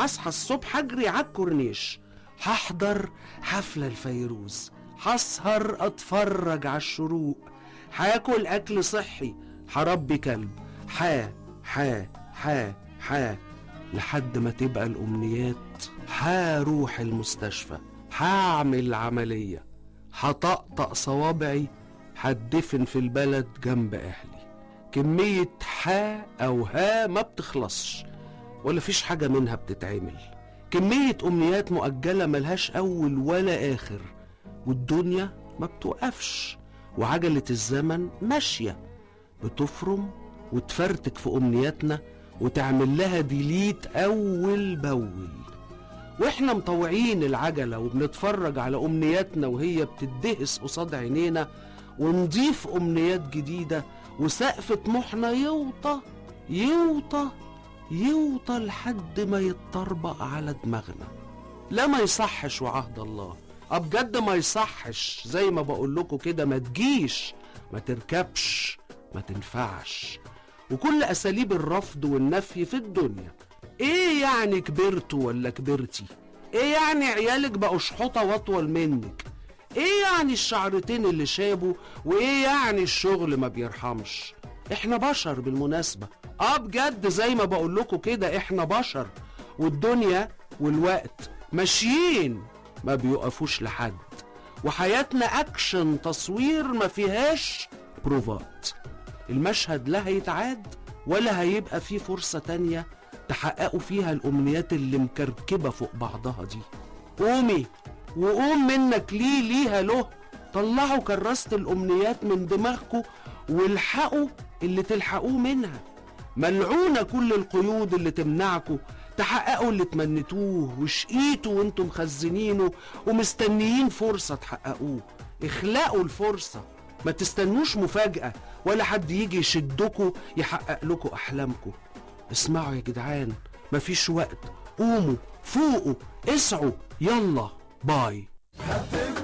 هصحى الصبح اجري على الكورنيش هحضر حفلة الفيروز هسهر اتفرج على الشروق هاكل اكل صحي هربي كلب حا حا حا حا لحد ما تبقى الامنيات هروح المستشفى هعمل عملية هطقطق صوابعي هتدفن في البلد جنب اهلي كمية حا او ها ما بتخلصش ولا فيش حاجة منها بتتعمل كمية أمنيات مؤجلة ملهاش أول ولا آخر والدنيا ما بتوقفش وعجلة الزمن ماشية بتفرم وتفرتك في أمنياتنا وتعمل لها ديليت أول بأول واحنا مطوعين العجلة وبنتفرج على أمنياتنا وهي بتدهس قصاد عينينا ونضيف أمنيات جديدة وسقف طموحنا يوطى يوطى يوطى لحد ما يتطربق على دماغنا لا ما يصحش وعهد الله اه بجد ما يصحش زي ما بقول لكم كده ما تجيش ما تركبش ما تنفعش وكل اساليب الرفض والنفي في الدنيا ايه يعني كبرتوا ولا كبرتي ايه يعني عيالك بقوا شحوطه واطول منك ايه يعني الشعرتين اللي شابوا وايه يعني الشغل ما بيرحمش احنا بشر بالمناسبة اه بجد زي ما بقول لكم كده احنا بشر والدنيا والوقت ماشيين ما بيقفوش لحد وحياتنا اكشن تصوير ما فيهاش بروفات المشهد لا هيتعاد ولا هيبقى فيه فرصة تانية تحققوا فيها الأمنيات اللي مكركبة فوق بعضها دي قومي وقوم منك ليه ليها له طلعوا كراسة الأمنيات من دماغكم والحقوا اللي تلحقوه منها ملعونة كل القيود اللي تمنعكم تحققوا اللي تمنيتوه وشقيتوا وانتم مخزنينه ومستنيين فرصة تحققوه اخلقوا الفرصة ما تستنوش مفاجأة ولا حد يجي يشدكوا يحقق لكم أحلامكم اسمعوا يا جدعان مفيش وقت قوموا فوقوا اسعوا يلا باي